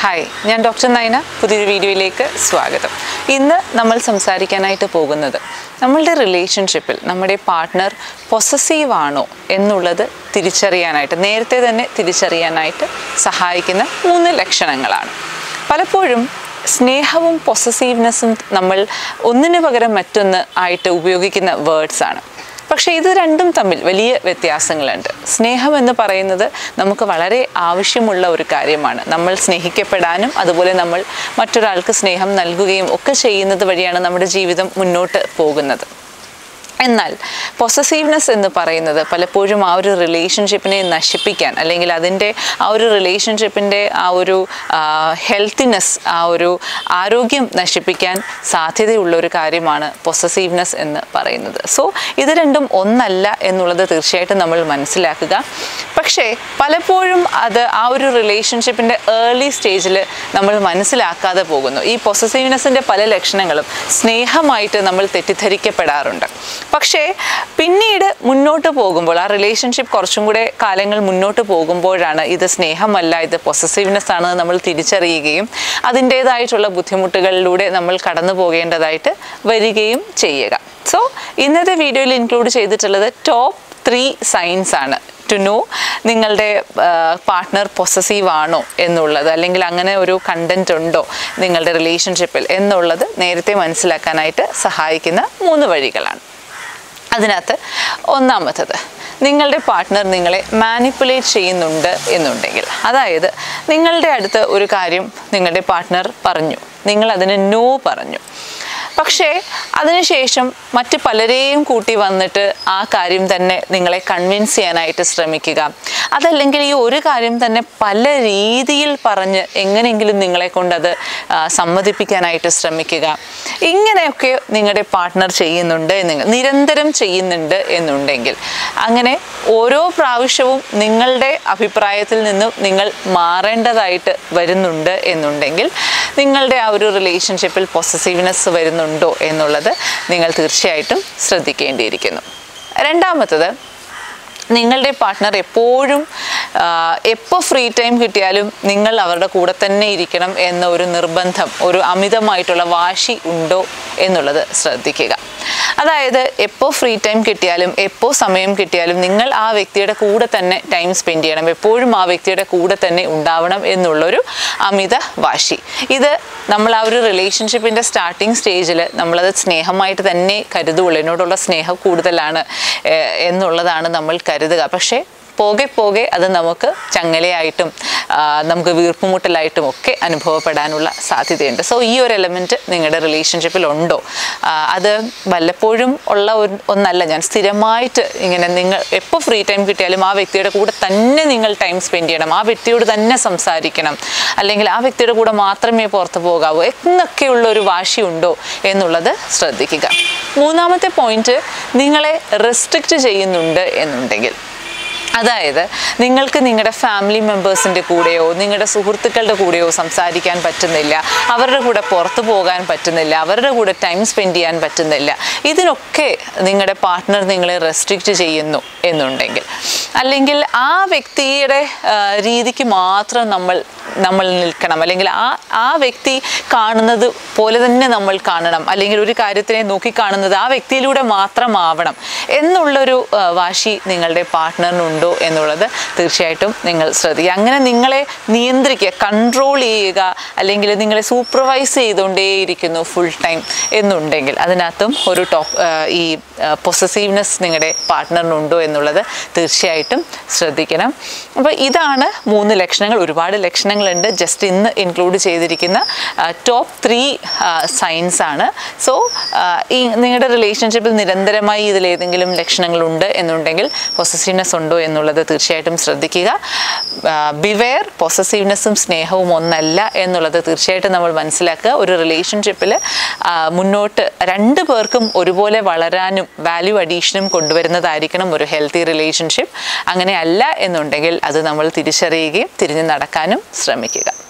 hi ഞാൻ doctor Nayana പുതിയൊരു വീഡിയോയിലേക്ക് സ്വാഗതം ഇന്ന് നമ്മൾ സംസാരിക്കാനായിട്ട് പോകുന്നത് നമ്മളുടെ റിലേഷൻഷിപ്പിൽ നമ്മുടെ പാർട്ട്ണർ പൊസസീവ് ആണോ എന്നുള്ളത് തിരിച്ചറിയാനായിട്ട് നേരത്തെ തന്നെ തിരിച്ചറിയാനായിട്ട് സഹായിക്കുന്ന മൂന്ന് ലക്ഷണങ്ങളാണ് പലപ്പോഴും സ്നേഹവും പൊസസീവ്നെസ്സും നമ്മൾ ഒന്നിനു പകരം മറ്റൊന്ന് ആയിട്ട് ഉപയോഗിക്കുന്ന വേർഡ്സ് ആണ് പക്ഷേ ഇത് രണ്ടും തമ്മിൽ വലിയ വ്യത്യാസങ്ങളുണ്ട് സ്നേഹം എന്ന് പറയുന്നത് നമുക്ക് വളരെ ആവശ്യമുള്ള ഒരു കാര്യമാണ് നമ്മൾ സ്നേഹിക്കപ്പെടാനും അതുപോലെ നമ്മൾ മറ്റൊരാൾക്ക് സ്നേഹം നൽകുകയും ഒക്കെ ചെയ്യുന്നത് വഴിയാണ് നമ്മുടെ ജീവിതം മുന്നോട്ട് പോകുന്നത് എന്നാൽ പൊസസീവ്നെസ് എന്ന് പറയുന്നത് പലപ്പോഴും ആ ഒരു റിലേഷൻഷിപ്പിനെ നശിപ്പിക്കാൻ അല്ലെങ്കിൽ അതിൻ്റെ ആ ഒരു റിലേഷൻഷിപ്പിൻ്റെ ആ ഒരു ഹെൽത്തിനെസ് ആ ഒരു ആരോഗ്യം നശിപ്പിക്കാൻ സാധ്യതയുള്ള ഒരു കാര്യമാണ് പൊസസീവ്നെസ് എന്ന് പറയുന്നത് സോ ഇത് രണ്ടും ഒന്നല്ല എന്നുള്ളത് തീർച്ചയായിട്ടും നമ്മൾ മനസ്സിലാക്കുക പക്ഷേ പലപ്പോഴും അത് ആ ഒരു റിലേഷൻഷിപ്പിൻ്റെ ഏർലി സ്റ്റേജിൽ നമ്മൾ മനസ്സിലാക്കാതെ പോകുന്നു ഈ പൊസസീവ്നെസ്സിൻ്റെ പല ലക്ഷണങ്ങളും സ്നേഹമായിട്ട് നമ്മൾ തെറ്റിദ്ധരിക്കപ്പെടാറുണ്ട് പക്ഷേ പിന്നീട് മുന്നോട്ട് പോകുമ്പോൾ ആ റിലേഷൻഷിപ്പ് കുറച്ചും കൂടെ കാലങ്ങൾ മുന്നോട്ട് പോകുമ്പോഴാണ് ഇത് സ്നേഹമല്ല ഇത് പൊസസീവ്നെസ് ആണെന്ന് നമ്മൾ തിരിച്ചറിയുകയും അതിൻ്റേതായിട്ടുള്ള ബുദ്ധിമുട്ടുകളിലൂടെ നമ്മൾ കടന്നു പോകേണ്ടതായിട്ട് വരികയും ചെയ്യുക സോ ഇന്നത്തെ വീഡിയോയിൽ ഇൻക്ലൂഡ് ചെയ്തിട്ടുള്ളത് ടോപ്പ് ത്രീ സൈൻസ് ആണ് ടു നോ നിങ്ങളുടെ പാർട്ട്ണർ പൊസസീവ് ആണോ എന്നുള്ളത് അല്ലെങ്കിൽ അങ്ങനെ ഒരു കണ്ടന്റ് ഉണ്ടോ നിങ്ങളുടെ റിലേഷൻഷിപ്പിൽ എന്നുള്ളത് നേരത്തെ മനസ്സിലാക്കാനായിട്ട് സഹായിക്കുന്ന മൂന്ന് വഴികളാണ് അതിനകത്ത് ഒന്നാമത്തത് നിങ്ങളുടെ പാർട്ട്ണർ നിങ്ങളെ മാനിപ്പുലേറ്റ് ചെയ്യുന്നുണ്ട് എന്നുണ്ടെങ്കിൽ അതായത് നിങ്ങളുടെ അടുത്ത് ഒരു കാര്യം നിങ്ങളുടെ പാർട്ട്ണർ പറഞ്ഞു നിങ്ങൾ അതിന് നോ പറഞ്ഞു പക്ഷേ അതിനുശേഷം മറ്റ് പലരെയും കൂട്ടി വന്നിട്ട് ആ കാര്യം തന്നെ നിങ്ങളെ കൺവിൻസ് ചെയ്യാനായിട്ട് ശ്രമിക്കുക അതല്ലെങ്കിൽ ഈ ഒരു കാര്യം തന്നെ പല രീതിയിൽ പറഞ്ഞ് എങ്ങനെയെങ്കിലും നിങ്ങളെ കൊണ്ടത് ആ, സമ്മതിപ്പിക്കാനായിട്ട് ശ്രമിക്കുക ഇങ്ങനെയൊക്കെ നിങ്ങളുടെ പാർട്ട്ണർ ചെയ്യുന്നുണ്ട് എന്ന് നിരന്തരം ചെയ്യുന്നുണ്ട് എന്നുണ്ടെങ്കിൽ അങ്ങനെ ഓരോ പ്രാവശ്യവും നിങ്ങളുടെ അഭിപ്രായത്തിൽ നിന്നും നിങ്ങൾ മാറേണ്ടതായിട്ട് വരുന്നുണ്ട് എന്നുണ്ടെങ്കിൽ നിങ്ങളുടെ ആ ഒരു റിലേഷൻഷിപ്പിൽ പൊസസീവ്നെസ് വരുന്നുണ്ടോ എന്നുള്ളത് നിങ്ങൾ തീർച്ചയായിട്ടും ശ്രദ്ധിക്കേണ്ടിയിരിക്കുന്നു രണ്ടാമത്തത് നിങ്ങളുടെ പാർട്ട്ണർ എപ്പോഴും എപ്പോൾ ഫ്രീ ടൈം കിട്ടിയാലും നിങ്ങൾ അവരുടെ കൂടെ തന്നെ ഇരിക്കണം എന്ന ഒരു നിർബന്ധം ഒരു അമിതമായിട്ടുള്ള വാശി ഉണ്ടോ എന്നുള്ളത് ശ്രദ്ധിക്കുക അതായത് എപ്പോൾ ഫ്രീ ടൈം കിട്ടിയാലും എപ്പോൾ സമയം കിട്ടിയാലും നിങ്ങൾ ആ വ്യക്തിയുടെ കൂടെ തന്നെ ടൈം സ്പെൻഡ് ചെയ്യണം എപ്പോഴും ആ വ്യക്തിയുടെ കൂടെ തന്നെ ഉണ്ടാവണം എന്നുള്ളൊരു അമിത വാശി ഇത് നമ്മൾ ആ ഒരു റിലേഷൻഷിപ്പിൻ്റെ സ്റ്റാർട്ടിങ് സ്റ്റേജിൽ നമ്മളത് സ്നേഹമായിട്ട് തന്നെ കരുതുള്ളൂ എന്നോടുള്ള സ്നേഹം കൂടുതലാണ് ഏഹ്, എന്നുള്ളതാണ് നമ്മൾ കരുതുക പക്ഷേ പോകെ പോകെ അത് നമുക്ക് ചങ്ങലയായിട്ടും ആ, നമുക്ക് വീർപ്പുമുട്ടലായിട്ടും ഒക്കെ അനുഭവപ്പെടാനുള്ള സാധ്യതയുണ്ട് സോ ഈ ഒരു എലമെൻറ്റ് നിങ്ങളുടെ റിലേഷൻഷിപ്പിൽ ഉണ്ടോ ആ, അത് വല്ലപ്പോഴും ഉള്ള ഒരു- ഒന്നല്ല ഞാൻ സ്ഥിരമായിട്ട് ഇങ്ങനെ നിങ്ങൾ എപ്പോൾ ഫ്രീ ടൈം കിട്ടിയാലും ആ വ്യക്തിയുടെ കൂടെ തന്നെ നിങ്ങൾ ടൈം സ്പെൻഡ് ചെയ്യണം ആ വ്യക്തിയോട് തന്നെ സംസാരിക്കണം അല്ലെങ്കിൽ ആ വ്യക്തിയുടെ കൂടെ മാത്രമേ പുറത്ത് പോകാവൂ എന്നൊക്കെയുള്ള ഒരു വാശിയുണ്ടോ എന്നുള്ളത് ശ്രദ്ധിക്കുക മൂന്നാമത്തെ പോയിന്റ് നിങ്ങളെ റെസ്ട്രിക്റ്റ് ചെയ്യുന്നുണ്ട് എന്നുണ്ടെങ്കിൽ അതായത് നിങ്ങൾക്ക് നിങ്ങളുടെ ഫാമിലി മെമ്പേഴ്സിൻ്റെ കൂടെയോ നിങ്ങളുടെ സുഹൃത്തുക്കളുടെ കൂടെയോ സംസാരിക്കാൻ പറ്റുന്നില്ല അവരുടെ കൂടെ പുറത്തു പോകാൻ പറ്റുന്നില്ല അവരുടെ കൂടെ ടൈം സ്പെൻഡ് ചെയ്യാൻ പറ്റുന്നില്ല ഇതിനൊക്കെ നിങ്ങളുടെ പാർട്ട്ണർ നിങ്ങളെ റെസ്ട്രിക്റ്റ് ചെയ്യുന്നു എന്നുണ്ടെങ്കിൽ അല്ലെങ്കിൽ ആ വ്യക്തിയുടെ ആ, രീതിക്ക് മാത്രം നമ്മൾ നമ്മൾ നിൽക്കണം അല്ലെങ്കിൽ ആ ആ വ്യക്തി കാണുന്നത് പോലെ തന്നെ നമ്മൾ കാണണം അല്ലെങ്കിൽ ഒരു കാര്യത്തിനെ നോക്കിക്കാണുന്നത് ആ വ്യക്തിയിലൂടെ മാത്രമാവണം എന്നുള്ളൊരു ആ, വാശി നിങ്ങളുടെ പാർട്ട്ണറിനുണ്ടോ എന്നുള്ളത് തീർച്ചയായിട്ടും നിങ്ങൾ ശ്രദ്ധിക്കുക അങ്ങനെ നിങ്ങളെ നിയന്ത്രിക്കുക കൺട്രോൾ ചെയ്യുക അല്ലെങ്കിൽ നിങ്ങളെ സൂപ്പർവൈസ് ചെയ്തുകൊണ്ടേയിരിക്കുന്നു ഫുൾ ടൈം എന്നുണ്ടെങ്കിൽ അതിനകത്തും ഒരു ടോപ്പ് ഈ പൊസസീവ്നെസ് നിങ്ങളുടെ പാർട്ട്ണറിനുണ്ടോ എന്നുള്ളത് തീർച്ചയായിട്ടും ശ്രദ്ധിക്കണം അപ്പോൾ ഇതാണ് മൂന്ന് ലക്ഷണങ്ങൾ ഒരുപാട് ലക്ഷണങ്ങളുണ്ട് ജസ്റ്റ് ഇന്ന് ഇൻക്ലൂഡ് ചെയ്തിരിക്കുന്ന ടോപ്പ് ത്രീ സൈൻസ് ആണ് സോ ഈ നിങ്ങളുടെ റിലേഷൻഷിപ്പിൽ നിരന്തരമായി ഇതിലേതെങ്കിലും ലക്ഷണങ്ങളുണ്ട് എന്നുണ്ടെങ്കിൽ പൊസസീവ്നെസ് ഉണ്ടോ എന്നുള്ളത് തീർച്ചയായിട്ടും ശ്രദ്ധിക്കുക ബിവെയർ പൊസസീവ്നെസ്സും സ്നേഹവും ഒന്നല്ല എന്നുള്ളത് തീർച്ചയായിട്ടും നമ്മൾ മനസ്സിലാക്കുക ഒരു റിലേഷൻഷിപ്പിൽ മുന്നോട്ട് രണ്ട് പേർക്കും ഒരുപോലെ വളരാനും വാല്യൂ അഡീഷനും കൊണ്ടുവരുന്നതായിരിക്കണം ഒരു ഹെൽത്തി റിലേഷൻഷിപ്പ് അങ്ങനെ അല്ല എന്നുണ്ടെങ്കിൽ അത് നമ്മൾ തിരിച്ചറിയുകയും തിരിഞ്ഞു നടക്കാനും ശ്രമിക്കുക